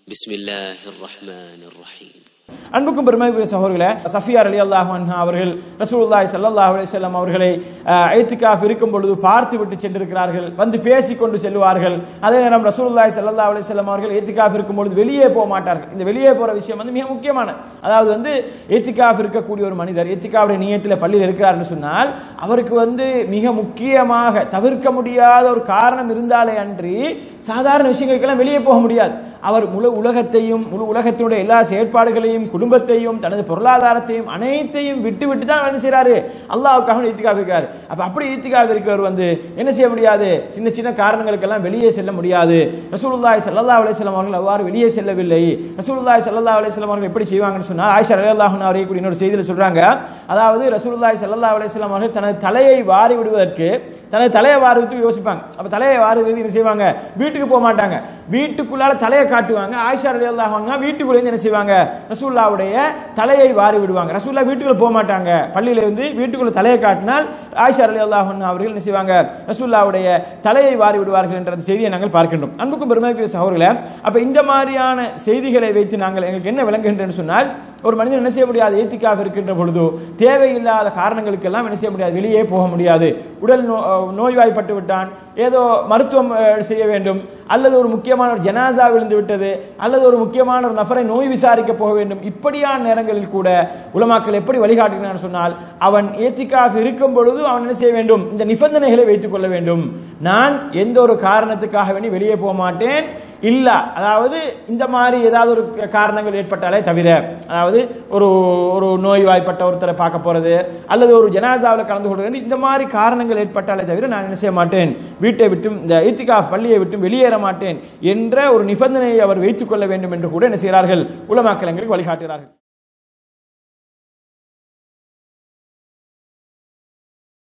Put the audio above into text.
بسم الله الرحمن الرحيم அன்புக்கும் பெருமைக்குரிய சகோதரர்களே சஃபியார் அலி அல்லாஹ் அவர்கள் ரசூலுல்லாஹி ஸல்லல்லாஹு அலைஹி வஸல்லம் அவர்களை ஐத்திகாஃப் இருக்கும் பொழுது பார்த்து விட்டு சென்றிருக்கிறார்கள் வந்து பேசிக் கொண்டு செல்வார்கள் அதே நேரம் ரசூலுல்லாஹி ஸல்லல்லாஹு அலைஹி வஸல்லம் அவர்கள் ஐத்திகாஃப் இருக்கும் பொழுது வெளியே போக மாட்டார்கள் இந்த வெளியே போற விஷயம் வந்து மிக முக்கியமான அதாவது வந்து ஐத்திகாஃப் இருக்கக்கூடிய ஒரு மனிதர் ஐத்திகாவுடைய நியத்தில் பள்ளியில் இருக்கிறார்னு சொன்னால் அவருக்கு வந்து மிக முக்கியமாக தவிர்க்க முடியாத ஒரு காரணம் இருந்தாலே அன்றி சாதாரண விஷயங்களுக்கெல்லாம் வெளியே போக முடியாது அவர் முழு உலகத்தையும் முழு உலகத்தினுடைய எல்லா செயற்பாடுகளையும் குடும்பத்தையும் தனது பொருளாதாரத்தையும் அனைத்தையும் விட்டு விட்டு தான் என்ன செய்யறாரு அல்லாவுக்காக ஈத்திகாக இருக்காரு அப்ப அப்படி ஈத்திகாக இருக்கிறவர் வந்து என்ன செய்ய முடியாது சின்ன சின்ன காரணங்களுக்கெல்லாம் வெளியே செல்ல முடியாது ரசூலுல்லாஹி ஸல்லல்லாஹு அலைஹி வஸல்லம் அவர்கள் அவ்வாறு வெளியே செல்லவில்லை ரசூலுல்லாஹி ஸல்லல்லாஹு அலைஹி வஸல்லம் அவர்கள் எப்படி செய்வாங்கன்னு சொன்னா ஆயிஷா ரலியல்லாஹு அன்ஹா அவர்கள் இன்னொரு செய்தியில் சொல்றாங்க அதாவது ரசூலுல்லாஹி ஸல்லல்லாஹு அலைஹி வஸல்லம் அவர்கள் தனது தலையை வாரி விடுவதற்கு தனது தலையை வாருவதற்கு யோசிப்பாங்க அப்ப தலையை வாருவதற்கு என்ன செய்வாங்க வீட்டுக்கு போக மாட்டாங்க வீட்டுக்குள்ளால தலையை காட்டுவாங்க ஆயிஷா ரலியல்லாஹு அன்ஹா வீட்டுக்குள்ள இருந்து என்ன செய்வாங்க ரசூல்லாவுடைய தலையை வாரி விடுவாங்க ரசூல்லா வீட்டுக்குள்ள போக மாட்டாங்க பள்ளியில இருந்து வீட்டுக்குள்ள தலையை காட்டினால் ஆயிஷா ரலியல்லாஹு அன்ஹா அவர்கள் என்ன செய்வாங்க ரசூல்லாவுடைய தலையை வாரி விடுவார்கள் என்ற அந்த செய்தியை நாங்கள் பார்க்கின்றோம் அன்புக்கும் பெருமைக்குரிய சகோதரர்களே அப்ப இந்த மாதிரியான செய்திகளை வைத்து நாங்கள் எங்களுக்கு என்ன விளங்குகின்றேன்னு சொன்னால் ஒரு மனிதன் என்ன செய்ய முடியாது ஏத்திக்காக இருக்கின்ற பொழுது தேவையில்லாத காரணங்களுக்கெல்லாம் என்ன செய்ய முடியாது வெளியே போக முடியாது உடல் நோ- நோய்வாய்ப்பட்டு விட்டான் ஏதோ மருத்துவம் அஹ், செய்ய வேண்டும் அல்லது ஒரு முக்கியமான ஒரு ஜனாசா விழுந்து விட்டது அல்லது ஒரு முக்கியமான ஒரு நபரை நோய் விசாரிக்க போக வேண்டும் இப்படியான நேரங்களில் கூட உலமாக்கள் எப்படி வழிகாட்டுகிறான்னு சொன்னால் அவன் ஏத்திக்காக இருக்கும் பொழுது அவன் என்ன செய்ய வேண்டும் இந்த நிபந்தனைகளை வைத்துக் கொள்ள வேண்டும் நான் எந்த ஒரு காரணத்துக்காக வேண்டி வெளியே போக மாட்டேன் இல்ல அதாவது இந்த மாதிரி ஏதாவது ஒரு காரணங்கள் ஏற்பட்டாலே தவிர அதாவது ஒரு ஒரு நோய்வாய்ப்பட்ட ஒருத்தரை பார்க்க போறது அல்லது ஒரு ஜனாசாவில் கலந்து கொள்வது இந்த மாதிரி காரணங்கள் ஏற்பட்டாலே தவிர நான் என்ன செய்ய மாட்டேன் வீட்டை விட்டும் இந்த இத்திகாஃப் பள்ளியை விட்டும் வெளியேற மாட்டேன் என்ற ஒரு நிபந்தனையை அவர் வைத்துக் கொள்ள வேண்டும் என்று கூட என்ன செய்கிறார்கள் உலமாக்கல் எங்களுக்கு வழிகாட்டுகிறார்கள்